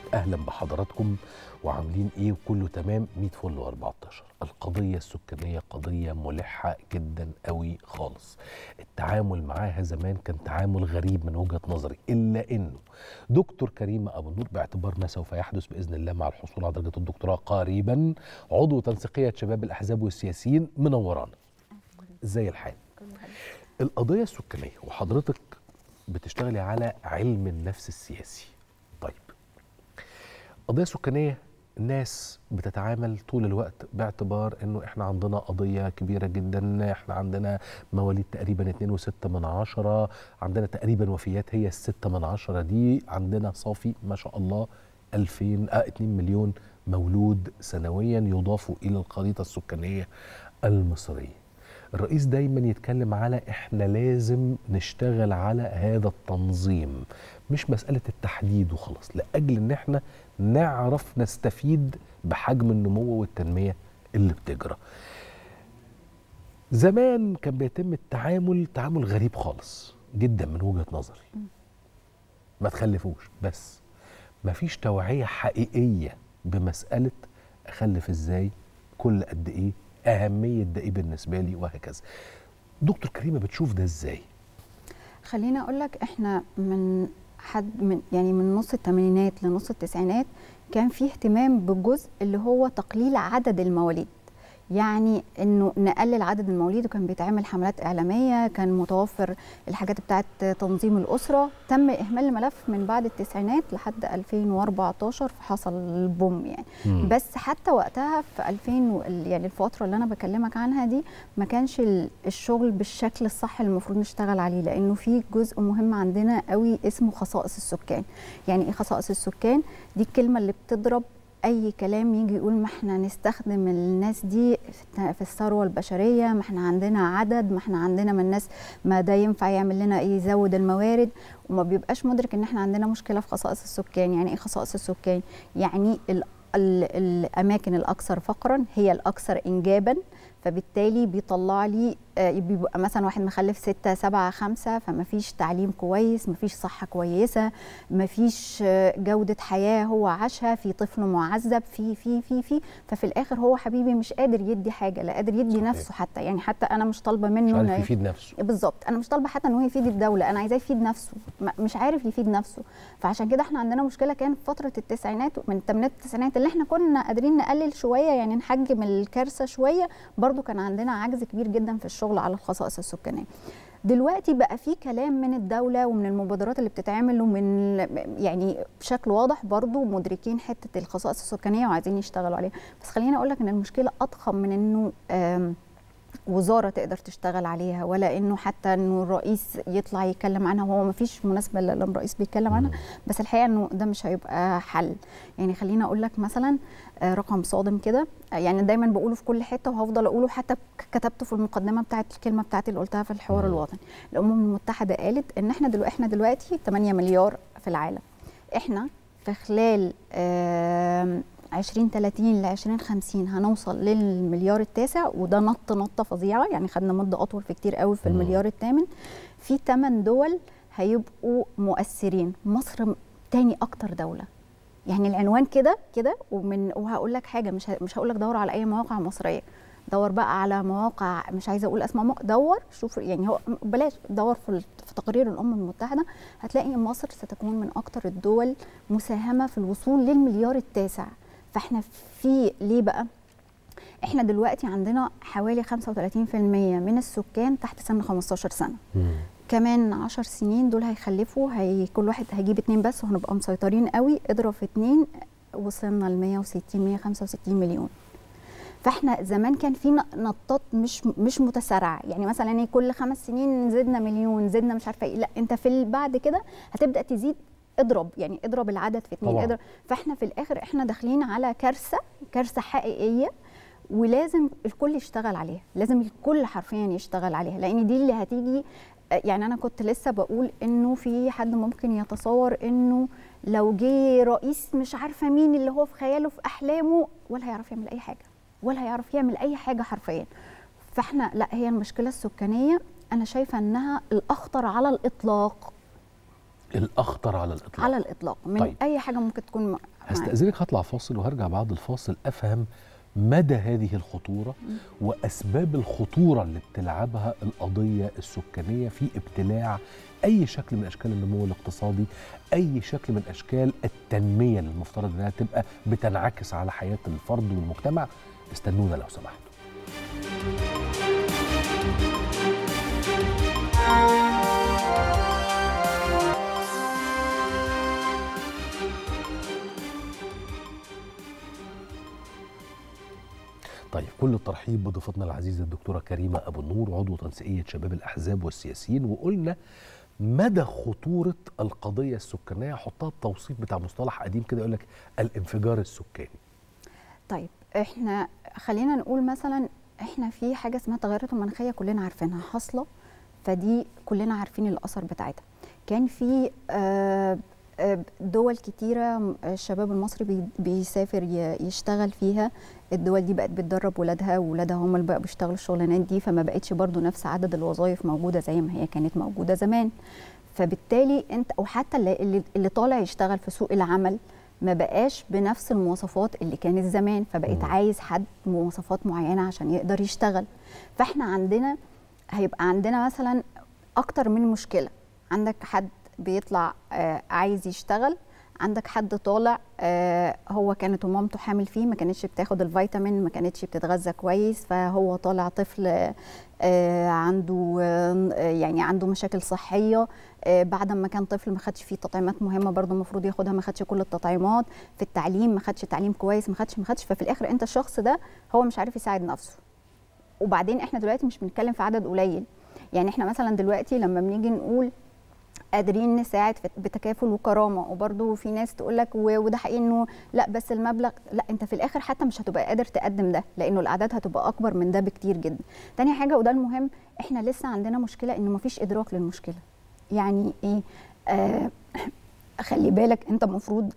اهلا بحضراتكم وعاملين ايه وكله تمام 100 فل و14 القضيه السكانيه قضيه ملحه جدا قوي خالص التعامل معاها زمان كان تعامل غريب من وجهه نظري الا انه دكتور كريمه ابو النور باعتبار ما سوف يحدث باذن الله مع الحصول على درجه الدكتوراه قريبا عضو تنسيقيه شباب الاحزاب والسياسيين منورانا ازاي الحال القضيه السكانيه وحضرتك بتشتغلي على علم النفس السياسي طيب قضيه سكانيه الناس بتتعامل طول الوقت باعتبار انه احنا عندنا قضيه كبيره جدا احنا عندنا مواليد تقريبا 2.6 من عشرة عندنا تقريبا وفيات هي الستة من عشرة دي عندنا صافي ما شاء الله 2000 آه 2 مليون مولود سنويا يضاف الى الخريطه السكانيه المصريه الرئيس دايما يتكلم على احنا لازم نشتغل على هذا التنظيم مش مسألة التحديد وخلاص لأجل ان احنا نعرف نستفيد بحجم النمو والتنمية اللي بتجرى زمان كان بيتم التعامل تعامل غريب خالص جدا من وجهة نظري ما تخلفوش بس مفيش توعية حقيقية بمسألة أخلف إزاي كل قد إيه أهمية ده إيه بالنسبة لي وهكذا دكتور كريمة بتشوف ده إزاي خليني اقول لك احنا من حد من يعني من نص الثمانينات لنص التسعينات كان في اهتمام بالجزء اللي هو تقليل عدد المواليد يعني انه نقلل عدد المواليد وكان بيتعمل حملات اعلاميه كان متوفر الحاجات بتاعه تنظيم الاسره تم اهمال الملف من بعد التسعينات لحد 2014 فحصل البوم يعني مم. بس حتى وقتها في 2000 و- يعني الفتره اللي انا بكلمك عنها دي ما كانش ال- الشغل بالشكل الصح اللي المفروض نشتغل عليه لانه في جزء مهم عندنا قوي اسمه خصائص السكان يعني ايه خصائص السكان دي الكلمه اللي بتضرب اي كلام يجي يقول ما احنا نستخدم الناس دي في- في الثروه البشريه ما احنا عندنا عدد ما احنا عندنا من الناس ما ده ينفع يعمل لنا ايه يزود الموارد وما بيبقاش مدرك ان احنا عندنا مشكله في خصائص السكان يعني ايه خصائص السكان يعني ال ال الاماكن الاكثر فقرا هي الاكثر انجابا فبالتالي بيطلع لي آه، بيبقى مثلا واحد مخلف ستة سبعة خمسة فما فيش تعليم كويس ما فيش صحة كويسة ما فيش آه، جودة حياة هو عاشها في طفل معذب في في في في ففي الآخر هو حبيبي مش قادر يدي حاجة لا قادر يدي صحيح. نفسه حتى يعني حتى أنا مش طالبة مش منه عارف إنه يفيد نفسه بالظبط انا مش طالبه حتى ان هو يفيد الدوله انا عايزاه يفيد نفسه ما- مش عارف يفيد نفسه فعشان كده احنا عندنا مشكله كان في فتره التسعينات من الثمانينات التسعينات اللي احنا كنا قادرين نقلل شويه يعني نحجم الكارثه شويه برضو كان عندنا عجز كبير جدا في الشغل على الخصائص السكانيه دلوقتي بقى في كلام من الدولة ومن المبادرات اللي بتتعمل ومن يعني بشكل واضح برضو مدركين حتة الخصائص السكانية وعايزين يشتغلوا عليها بس خليني أقول لك إن المشكلة أضخم من إنه آم، وزاره تقدر تشتغل عليها ولا انه حتى انه الرئيس يطلع يتكلم عنها وهو ما فيش مناسبه الا لما الرئيس بيتكلم عنها بس الحقيقه انه ده مش هيبقى حل يعني خليني اقول لك مثلا آه، رقم صادم كده آه، يعني دايما بقوله في كل حته وهفضل اقوله حتى ك- كتبته في المقدمه بتاعت الكلمه بتاعتي اللي قلتها في الحوار مم. الوطني الامم المتحده قالت ان احنا دلوقتي احنا دلوقتي 8 مليار في العالم احنا في خلال آم، 2030 ل 2050 هنوصل للمليار التاسع وده نط نطه فظيعه يعني خدنا مده اطول في كتير قوي في مم. المليار الثامن في 8 دول هيبقوا مؤثرين مصر م- تاني اكتر دوله يعني العنوان كده كده ومن وهقول لك حاجه مش ه- مش هقول لك دور على اي مواقع مصريه دور بقى على مواقع مش عايزه اقول اسماء مواقع دور شوف يعني هو بلاش دور في ال- في تقارير الامم المتحده هتلاقي مصر ستكون من اكتر الدول مساهمه في الوصول للمليار التاسع فاحنا في ليه بقى احنا دلوقتي عندنا حوالي 35% من السكان تحت سن 15 سنه مم. كمان 10 سنين دول هيخلفوا هي كل واحد هيجيب اتنين بس وهنبقى مسيطرين قوي اضرب في اتنين وصلنا ل 160 165 مليون فاحنا زمان كان في ن- نطات مش مش متسارعه يعني مثلا يعني كل خمس سنين زدنا مليون زدنا مش عارفه ايه لا انت في ال- بعد كده هتبدا تزيد اضرب يعني اضرب العدد في اتنين طبعاً. اضرب فاحنا في الاخر احنا داخلين على كارثه كارثه حقيقيه ولازم الكل يشتغل عليها لازم الكل حرفيا يشتغل عليها لان دي اللي هتيجي يعني انا كنت لسه بقول انه في حد ممكن يتصور انه لو جه رئيس مش عارفه مين اللي هو في خياله في احلامه ولا هيعرف يعمل اي حاجه ولا هيعرف يعمل اي حاجه حرفيا فاحنا لا هي المشكله السكانيه انا شايفه انها الاخطر على الاطلاق الاخطر على الاطلاق على الاطلاق من طيب. طيب. اي حاجه ممكن تكون هستأذنك هطلع فاصل وهرجع بعد الفاصل أفهم مدى هذه الخطورة وأسباب الخطورة اللي بتلعبها القضية السكانية في ابتلاع أي شكل من أشكال النمو الاقتصادي أي شكل من أشكال التنمية اللي المفترض أنها تبقى بتنعكس على حياة الفرد والمجتمع استنونا لو سمحتوا طيب كل الترحيب بضيفتنا العزيزه الدكتوره كريمه ابو النور عضو تنسيقيه شباب الاحزاب والسياسيين وقلنا مدى خطوره القضيه السكانيه حطها التوصيف بتاع مصطلح قديم كده يقول لك الانفجار السكاني طيب احنا خلينا نقول مثلا احنا في حاجه اسمها تغيرات المناخيه كلنا عارفينها حاصله فدي كلنا عارفين الاثر بتاعتها كان في آه، آه، دول كتيرة الشباب المصري بي- بيسافر ي- يشتغل فيها الدول دي بقت بتدرب ولادها وولادها هم اللي بقوا بيشتغلوا الشغلانات دي فما بقتش برضو نفس عدد الوظائف موجودة زي ما هي كانت موجودة زمان فبالتالي انت او حتى اللي, اللي- اللي طالع يشتغل في سوق العمل ما بقاش بنفس المواصفات اللي كانت زمان فبقيت مم. عايز حد مواصفات معينة عشان يقدر يشتغل فاحنا عندنا هيبقى عندنا مثلا اكتر من مشكله عندك حد بيطلع آه، عايز يشتغل عندك حد طالع آه، هو كانت مامته حامل فيه ما كانتش بتاخد الفيتامين ما كانتش بتتغذى كويس فهو طالع طفل آه، عنده آه، يعني عنده مشاكل صحيه آه، بعد ما كان طفل ما خدش فيه تطعيمات مهمه برضه المفروض ياخدها ما خدش كل التطعيمات في التعليم ما خدش تعليم كويس ما خدش ما خدش ففي الاخر انت الشخص ده هو مش عارف يساعد نفسه وبعدين احنا دلوقتي مش بنتكلم في عدد قليل يعني احنا مثلا دلوقتي لما بنيجي نقول قادرين نساعد في- بتكافل وكرامه وبرده في ناس تقول لك وده حقيقي انه لا بس المبلغ لا انت في الاخر حتى مش هتبقى قادر تقدم ده لانه الاعداد هتبقى اكبر من ده بكتير جدا تاني حاجه وده المهم احنا لسه عندنا مشكله انه مفيش ادراك للمشكله يعني ايه آه خلي بالك انت المفروض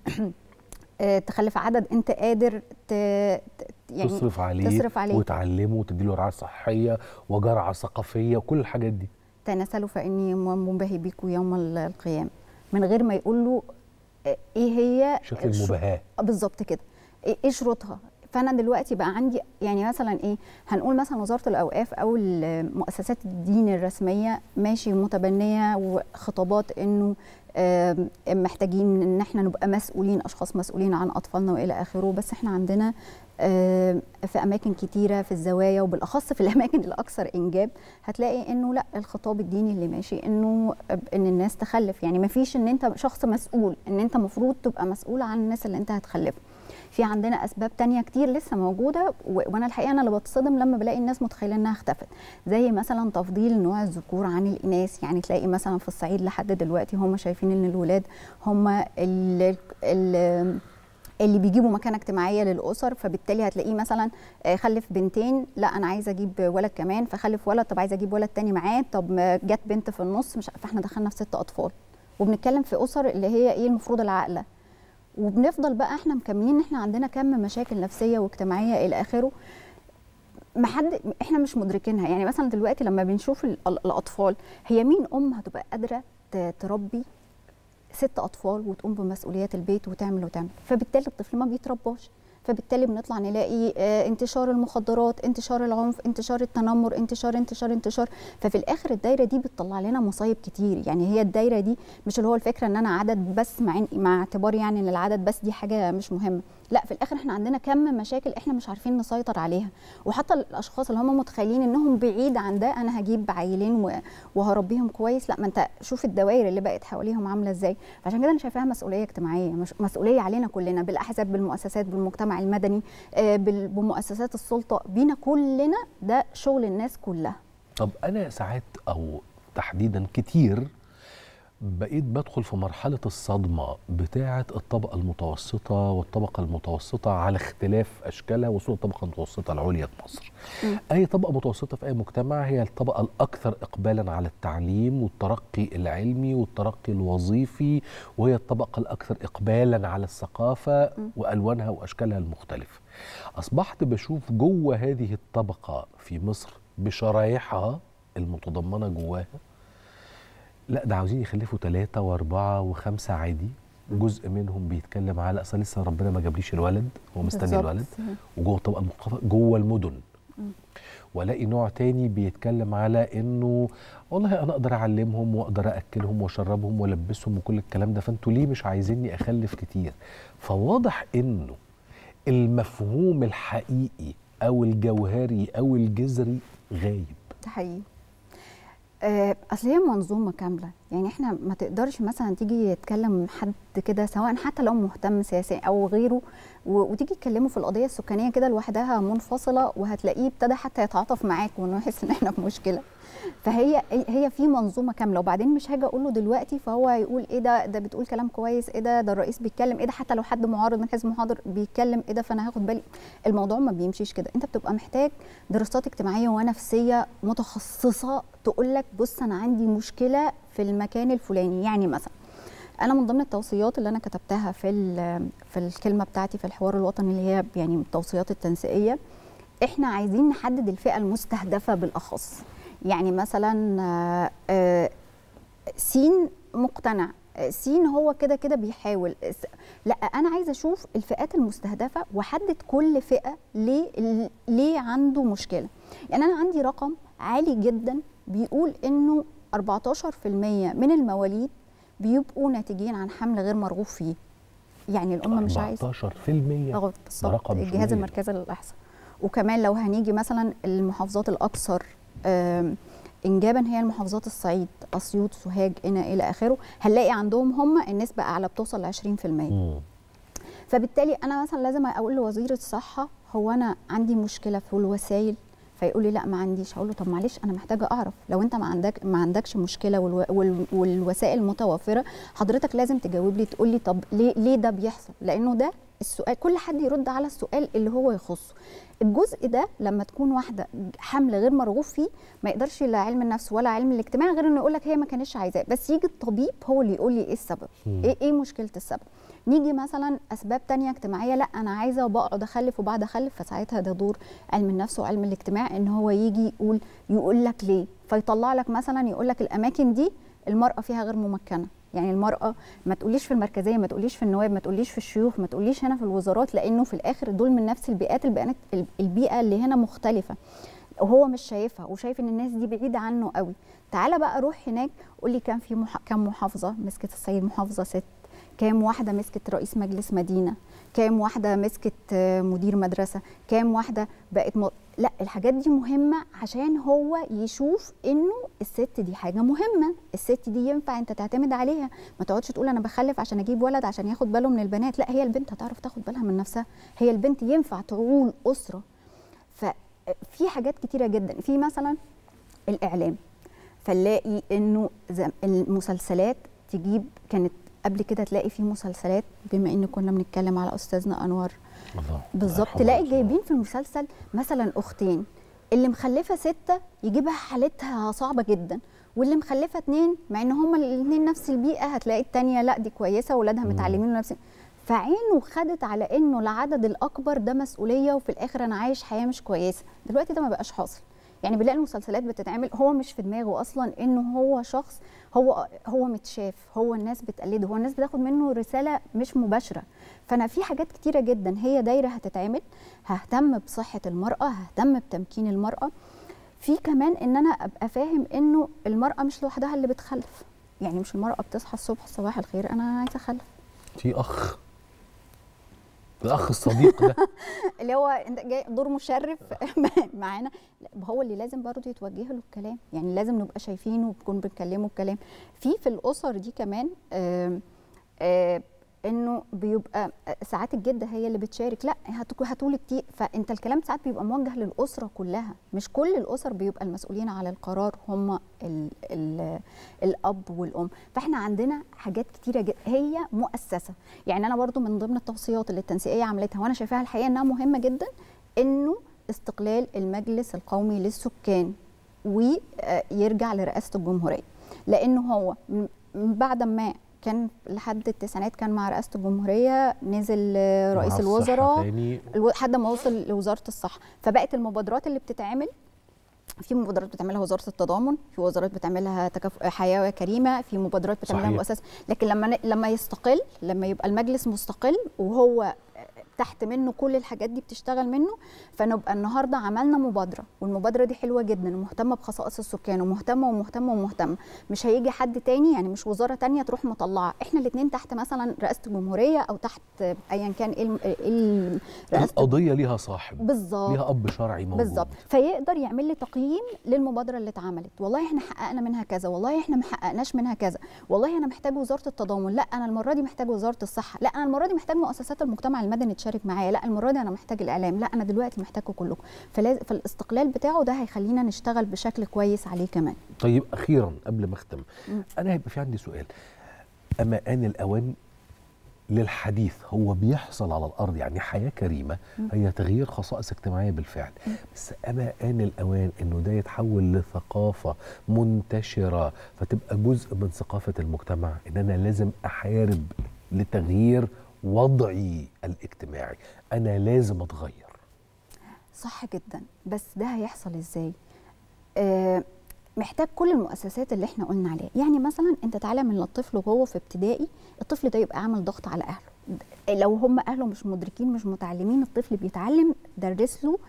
آه تخلف عدد انت قادر ت... ت- يعني تصرف عليه تصرف عليه. وتعلمه وتديله رعايه صحيه وجرعه ثقافيه وكل الحاجات دي تناسلوا فاني منبهي بيكم يوم ال- القيامه من غير ما يقول له آه، ايه هي شكل الشو- المباهاه آه، بالظبط كده ايه إيه شروطها فانا دلوقتي بقى عندي يعني مثلا ايه هنقول مثلا وزاره الاوقاف او مؤسسات الدين الرسميه ماشي متبنيه وخطابات انه آم، محتاجين ان احنا نبقى مسؤولين اشخاص مسؤولين عن اطفالنا والى اخره بس احنا عندنا آم، في اماكن كتيره في الزوايا وبالاخص في الاماكن الاكثر انجاب هتلاقي انه لا الخطاب الديني اللي ماشي انه ان الناس تخلف يعني ما فيش ان انت شخص مسؤول ان انت مفروض تبقى مسؤول عن الناس اللي انت هتخلفها في عندنا اسباب تانية كتير لسه موجوده و- وانا الحقيقه انا اللي بتصدم لما بلاقي الناس متخيله انها اختفت زي مثلا تفضيل نوع الذكور عن الاناث يعني تلاقي مثلا في الصعيد لحد دلوقتي هم شايفين ان الولاد هم ال ال اللي بيجيبوا مكانه اجتماعيه للاسر فبالتالي هتلاقيه مثلا آه، خلف بنتين لا انا عايزه اجيب ولد كمان فخلف ولد طب عايزه اجيب ولد تاني معاه طب ما جت بنت في النص مش فاحنا دخلنا في ست اطفال وبنتكلم في اسر اللي هي ايه المفروض العاقله وبنفضل بقى احنا مكملين احنا عندنا كم مشاكل نفسيه واجتماعيه الى اخره ما حد احنا مش مدركينها يعني مثلا دلوقتي لما بنشوف ال- ال- الاطفال هي مين ام هتبقى قادره ت- تربي ست اطفال وتقوم بمسؤوليات البيت وتعمل وتعمل فبالتالي الطفل ما بيترباش فبالتالي بنطلع نلاقي آه، انتشار المخدرات انتشار العنف انتشار التنمر انتشار انتشار انتشار ففي الاخر الدايره دي بتطلع لنا مصايب كتير يعني هي الدايره دي مش اللي هو الفكره ان انا عدد بس مع إن- مع اعتبار يعني ان العدد بس دي حاجه مش مهمه لا في الاخر احنا عندنا كم مشاكل احنا مش عارفين نسيطر عليها وحتى الاشخاص اللي هم متخيلين انهم بعيد عن ده انا هجيب عيلين و- وهربيهم كويس لا ما انت شوف الدوائر اللي بقت حواليهم عامله ازاي عشان كده انا شايفاها مسؤوليه اجتماعيه مش مسؤوليه علينا كلنا بالاحزاب بالمؤسسات بالمجتمع المدني آه، بال- بمؤسسات السلطه بينا كلنا ده شغل الناس كلها طب انا ساعات او تحديدا كتير بقيت بدخل في مرحله الصدمه بتاعه الطبقه المتوسطه والطبقه المتوسطه على اختلاف اشكالها وصول الطبقه المتوسطه العليا في مصر. مم. اي طبقه متوسطه في اي مجتمع هي الطبقه الاكثر اقبالا على التعليم والترقي العلمي والترقي الوظيفي وهي الطبقه الاكثر اقبالا على الثقافه مم. والوانها واشكالها المختلفه. اصبحت بشوف جوه هذه الطبقه في مصر بشرايحها المتضمنه جواها لا ده عاوزين يخلفوا ثلاثة وأربعة وخمسة عادي جزء منهم بيتكلم على اصل لسه ربنا ما جابليش الولد هو مستني بالظبط. الولد وجوه الطبقه المنخفضه جوه المدن والاقي نوع تاني بيتكلم على انه والله انا اقدر اعلمهم واقدر اكلهم واشربهم والبسهم وكل الكلام ده فانتوا ليه مش عايزيني اخلف كتير فواضح انه المفهوم الحقيقي او الجوهري او الجذري غايب ده حقيقي آه، اصل هي منظومه كامله يعني احنا ما تقدرش مثلا تيجي يتكلم حد كده سواء حتى لو مهتم سياسيا او غيره و- وتيجي تكلمه في القضيه السكانيه كده لوحدها منفصله وهتلاقيه ابتدى حتى يتعاطف معاك وانه يحس ان احنا في مشكله فهي هي في منظومه كامله وبعدين مش هاجي اقول له دلوقتي فهو يقول ايه ده ده بتقول كلام كويس ايه ده ده الرئيس بيتكلم ايه ده حتى لو حد معارض من حزب محاضر بيتكلم ايه ده فانا هاخد بالي الموضوع ما بيمشيش كده انت بتبقى محتاج دراسات اجتماعيه ونفسيه متخصصه تقول لك بص انا عندي مشكله في المكان الفلاني يعني مثلا انا من ضمن التوصيات اللي انا كتبتها في ال- في الكلمه بتاعتي في الحوار الوطني اللي هي يعني التوصيات التنسيقيه احنا عايزين نحدد الفئه المستهدفه بالاخص يعني مثلا آه، آه، سين مقتنع آه، سين هو كده كده بيحاول س- لا انا عايزه اشوف الفئات المستهدفه واحدد كل فئه ليه ليه عنده مشكله يعني انا عندي رقم عالي جدا بيقول انه 14% من المواليد بيبقوا ناتجين عن حمل غير مرغوب فيه يعني الام مش عايزه 14% اه ده بالظبط رقم مش الجهاز قليل. المركزي للاحصاء وكمان لو هنيجي مثلا المحافظات الاكثر آم، انجابا هي المحافظات الصعيد اسيوط سوهاج هنا الى اخره هنلاقي عندهم هم النسبه اعلى بتوصل ل 20% مم. فبالتالي انا مثلا لازم اقول لوزير الصحه هو انا عندي مشكله في الوسائل فيقول لي لا ما عنديش اقول له طب معلش انا محتاجه اعرف لو انت ما عندك ما عندكش مشكله والو وال والوسائل متوفره حضرتك لازم تجاوب لي تقول لي طب ليه ليه ده بيحصل لانه ده السؤال كل حد يرد على السؤال اللي هو يخصه الجزء ده لما تكون واحده حمل غير مرغوب فيه ما يقدرش لا علم النفس ولا علم الاجتماع غير انه يقول لك هي ما كانتش عايزاه بس يجي الطبيب هو اللي يقول لي ايه السبب مم. ايه ايه مشكله السبب نيجي مثلا اسباب تانية اجتماعيه لا انا عايزه وبقعد اخلف وبعد اخلف فساعتها ده دور علم النفس وعلم الاجتماع ان هو يجي يقول يقول لك ليه فيطلع لك مثلا يقول لك الاماكن دي المراه فيها غير ممكنه يعني المراه ما تقوليش في المركزيه ما تقوليش في النواب ما تقوليش في الشيوخ ما تقوليش هنا في الوزارات لانه في الاخر دول من نفس البيئات البيئات البيئه اللي هنا مختلفه وهو مش شايفها وشايف ان الناس دي بعيده عنه قوي تعالى بقى روح هناك قول لي كان في مح... كم محافظه مسكت السيد محافظه ست كام واحده مسكت رئيس مجلس مدينه كام واحده مسكت آه، مدير مدرسه كام واحده بقت م... لا الحاجات دي مهمه عشان هو يشوف انه الست دي حاجه مهمه الست دي ينفع انت تعتمد عليها ما تقعدش تقول انا بخلف عشان اجيب ولد عشان ياخد باله من البنات لا هي البنت هتعرف تاخد بالها من نفسها هي البنت ينفع تعول اسره ففي حاجات كتيره جدا في مثلا الاعلام فنلاقي انه زم- المسلسلات تجيب كانت قبل كده تلاقي في مسلسلات بما ان كنا بنتكلم على استاذنا انور الله بالظبط يرحمه تلاقي ويرحمه. جايبين في المسلسل مثلا اختين اللي مخلفه سته يجيبها حالتها صعبه جدا واللي مخلفه اتنين مع ان هما الاثنين نفس البيئه هتلاقي التانيه لا دي كويسه ولادها مم. متعلمين ونفس فعينه خدت على انه العدد الاكبر ده مسؤوليه وفي الاخر انا عايش حياه مش كويسه دلوقتي ده ما بقاش حاصل يعني بنلاقي المسلسلات بتتعمل هو مش في دماغه اصلا انه هو شخص هو هو متشاف هو الناس بتقلده هو الناس بتاخد منه رساله مش مباشره فانا في حاجات كتيره جدا هي دايره هتتعمل ههتم بصحه المراه ههتم بتمكين المراه في كمان ان انا ابقى فاهم انه المراه مش لوحدها اللي بتخلف يعني مش المراه بتصحى الصبح صباح الخير انا عايزه اخلف في اخ الاخ الصديق ده اللي هو انت جاي دور مشرف معانا لا هو اللي لازم برضه يتوجه له الكلام يعني لازم نبقى شايفينه وبنكون بنكلمه الكلام في في الاسر دي كمان آم، آم، انه بيبقى ساعات الجده هي اللي بتشارك لا هتك- هتولد كتير فانت الكلام ساعات بيبقى موجه للاسره كلها مش كل الاسر بيبقى المسؤولين على القرار هم ال ال الاب والام فاحنا عندنا حاجات كتيره جدا هي مؤسسه يعني انا برضو من ضمن التوصيات اللي التنسيقيه عملتها وانا شايفاها الحقيقه انها مهمه جدا انه استقلال المجلس القومي للسكان ويرجع لرئاسه الجمهوريه لانه هو م- بعد ما كان لحد التسعينات كان مع رئاسه الجمهوريه نزل آه، مع رئيس الصحة الوزراء تاني الو- لحد ما وصل لوزاره الصحه فبقت المبادرات اللي بتتعمل في مبادرات بتعملها وزاره التضامن في وزارات بتعملها تكافؤ حياه كريمه في مبادرات بتعملها صحيح. مؤسسه لكن لما ن- لما يستقل لما يبقى المجلس مستقل وهو تحت منه كل الحاجات دي بتشتغل منه فنبقى النهارده عملنا مبادره والمبادره دي حلوه جدا ومهتمه بخصائص السكان ومهتمه ومهتمه ومهتمه مش هيجي حد تاني يعني مش وزاره تانية تروح مطلعه احنا الاثنين تحت مثلا رئاسه الجمهوريه او تحت ايا كان ايه الم- إيه ال- رئاسه القضيه ليها صاحب بالظبط ليها اب شرعي موجود بالظبط فيقدر يعمل لي تقييم للمبادره اللي اتعملت والله احنا حققنا منها كذا والله احنا ما حققناش منها كذا والله انا محتاج وزاره التضامن لا انا المره دي محتاج وزاره الصحه لا انا المره دي محتاج مؤسسات المجتمع المدني تشارك معايا لا المره دي انا محتاج الاعلام لا انا دلوقتي محتاجكم كلكم فلاز... فالاستقلال بتاعه ده هيخلينا نشتغل بشكل كويس عليه كمان طيب اخيرا قبل ما اختم مم. انا هيبقى في عندي سؤال اما ان الاوان للحديث هو بيحصل على الارض يعني حياه كريمه هي تغيير خصائص اجتماعيه بالفعل بس اما ان الاوان انه ده يتحول لثقافه منتشره فتبقى جزء من ثقافه المجتمع ان انا لازم احارب لتغيير وضعي الاجتماعي انا لازم اتغير صح جدا بس ده هيحصل ازاي آه محتاج كل المؤسسات اللي احنا قلنا عليها يعني مثلا انت تعالى من الطفل وهو في ابتدائي الطفل ده يبقى عامل ضغط على اهله لو هم اهله مش مدركين مش متعلمين الطفل بيتعلم درس له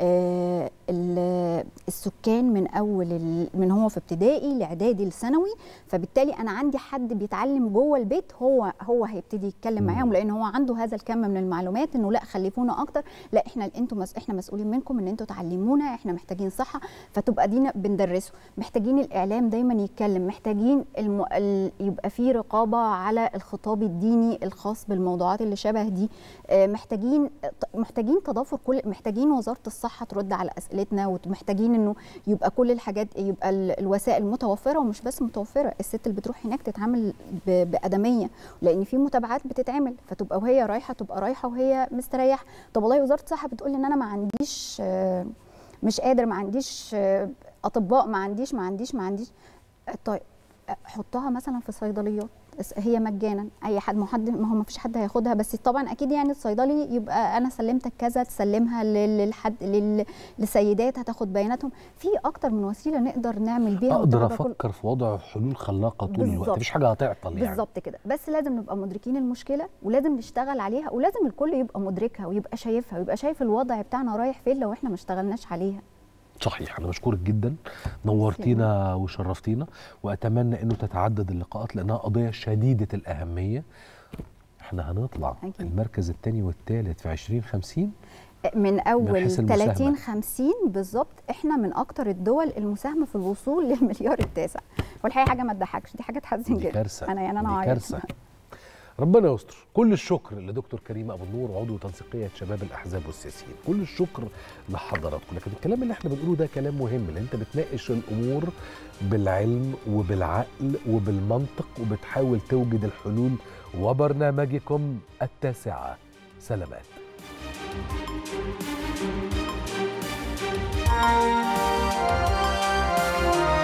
آه ال- السكان من اول ال- من هو في ابتدائي لاعدادي لثانوي فبالتالي انا عندي حد بيتعلم جوه البيت هو هو هيبتدي يتكلم مم. معاهم لان هو عنده هذا الكم من المعلومات انه لا خلفونا اكتر لا احنا انتوا مس... احنا مسؤولين منكم ان انتوا تعلمونا احنا محتاجين صحه فتبقى دينا بندرسه محتاجين الاعلام دايما يتكلم محتاجين الم... ال... يبقى في رقابه على الخطاب الديني الخاص بالموضوعات اللي شبه دي آه، محتاجين محتاجين تضافر كل محتاجين وزاره الصحه ترد على اسئلتنا ومحتاجين انه يبقى كل الحاجات يبقى ال- الوسائل متوفره ومش بس متوفره الست اللي بتروح هناك تتعامل ب- بادميه لان في متابعات بتتعمل فتبقى وهي رايحه تبقى رايحه وهي مستريحه طب والله وزاره الصحه بتقول ان انا ما عنديش آه، مش قادر ما عنديش آه، اطباء ما عنديش ما عنديش ما عنديش آه، طيب آه، حطها مثلا في صيدليات اس- هي مجانا اي حد ما حد ما هو ما فيش حد هياخدها بس طبعا اكيد يعني الصيدلي يبقى انا سلمتك كذا تسلمها لل- للحد لل- للسيدات هتاخد بياناتهم في اكتر من وسيله نقدر نعمل بيها اقدر وتبقى كل- افكر في وضع حلول خلاقه طول الوقت بالظبط. مفيش حاجه هتعطل يعني بالظبط كده بس لازم نبقى مدركين المشكله ولازم نشتغل عليها ولازم الكل يبقى مدركها ويبقى شايفها ويبقى شايف الوضع بتاعنا رايح فين لو احنا ما اشتغلناش عليها صحيح انا بشكرك جدا نورتينا وشرفتينا واتمنى انه تتعدد اللقاءات لانها قضيه شديده الاهميه احنا هنطلع أكيد. المركز الثاني والثالث في 2050 من اول حيث المساهمة. 30 50 بالظبط احنا من اكتر الدول المساهمه في الوصول للمليار التاسع والحقيقه حاجه ما تضحكش دي حاجه تحزن دي جدا كارثه انا يعني انا دي عيط. كارثه ربنا يستر كل الشكر لدكتور كريم ابو النور عضو تنسيقيه شباب الاحزاب والسياسيين كل الشكر لحضراتكم لكن الكلام اللي احنا بنقوله ده كلام مهم لان انت بتناقش الامور بالعلم وبالعقل وبالمنطق وبتحاول توجد الحلول وبرنامجكم التاسعه سلامات